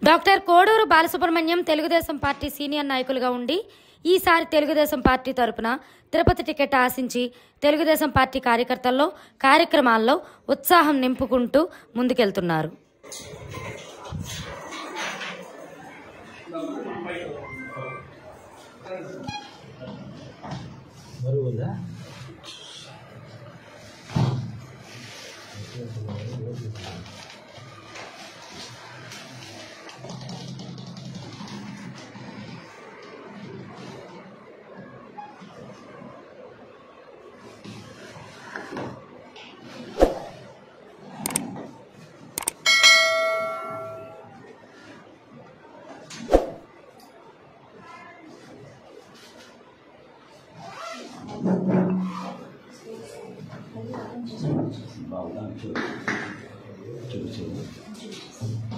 doctor Koduru Balasubramanyam Telugu Desam party senior నాయకులుగా ఉండి ఈసారి తెలుగుదేశం పార్టీ తరపున తిరుపతి టికెట్ ఆశించి తెలుగుదేశం పార్టీ కార్యకర్తల్లో కార్యక్రమాల్లో ఉత్సాహం నింపుకుంటూ ముందుకెళ్తున్నారు బరువుందా బాగుందా చూడు చూడు చూడు